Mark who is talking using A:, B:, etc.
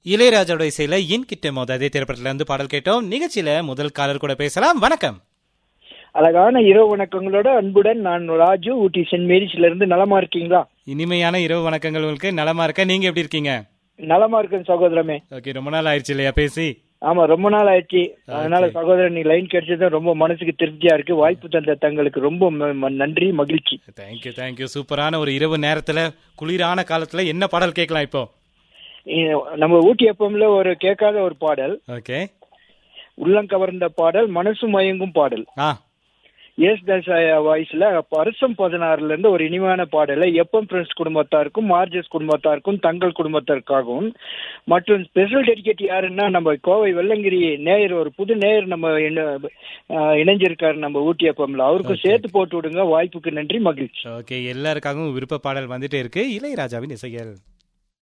A: இளையராஜாவோட இசையில இன் கிட்ட மோத அதே திரைப்படத்துல இருந்து பாடல் கேட்டோம் நிகழ்ச்சியில முதல் காலர் கூட பேசலாம் வணக்கம்
B: அழகான இரவு வணக்கங்களோட அன்புடன் நான் ராஜு ஊட்டி சென்ட் மேரிஸ்ல இருந்து நலமா இருக்கீங்களா
A: இனிமையான இரவு வணக்கங்கள் உங்களுக்கு நலமா இருக்க நீங்க எப்படி இருக்கீங்க
B: நலமா இருக்கேன் சகோதரமே
A: ஓகே ரொம்ப நாள் ஆயிடுச்சு இல்லையா பேசி
B: ஆமா ரொம்ப நாள் ஆயிடுச்சு அதனால சகோதரன் நீ லைன் கிடைச்சது ரொம்ப மனசுக்கு திருப்தியா இருக்கு வாய்ப்பு தந்த தங்களுக்கு ரொம்ப ம- ம- நன்றி மகிழ்ச்சி
A: தேங்க்யூ தேங்க்யூ சூப்பரான ஒரு இரவு நேரத்துல குளிரான காலத்துல என்ன பாடல் கேட்கலாம் இப்போ
B: இ- நம்ம ஊட்டி எப்பம்ல ஒரு கேட்காத ஒரு பாடல்
A: ஓகே
B: உள்ளம் கவர்ந்த பாடல் மனசு மயங்கும் பாடல்
A: ஆ
B: எஸ் தசாயா வாய்ஸ்ல வருஷம் பதினாறுல இருந்து ஒரு இனிமையான பாடலை எப்பம் ஃப்ரெண்ட்ஸ் குடும்பத்தாருக்கும் மார்ஜஸ் குடும்பத்தாருக்கும் தங்கள் குடும்பத்தாருக்காகவும் மற்றும் ஸ்பெஷல் டெடிகேட் யாருன்னா நம்ம கோவை வெள்ளங்கிரி நேயர் ஒரு புது நேயர் நம்ம இண- ஆஹ் இணைஞ்சிருக்காரு நம்ம ஊட்டி எப்பம்ல அவருக்கும் சேர்த்து போட்டு விடுங்க வாய்ப்புக்கு நன்றி மகிழ்ச்சி
A: ஓகே எல்லாருக்காகவும் விருப்ப பாடல் வந்துட்டே இருக்கு இளையராஜாவின் இசைகள்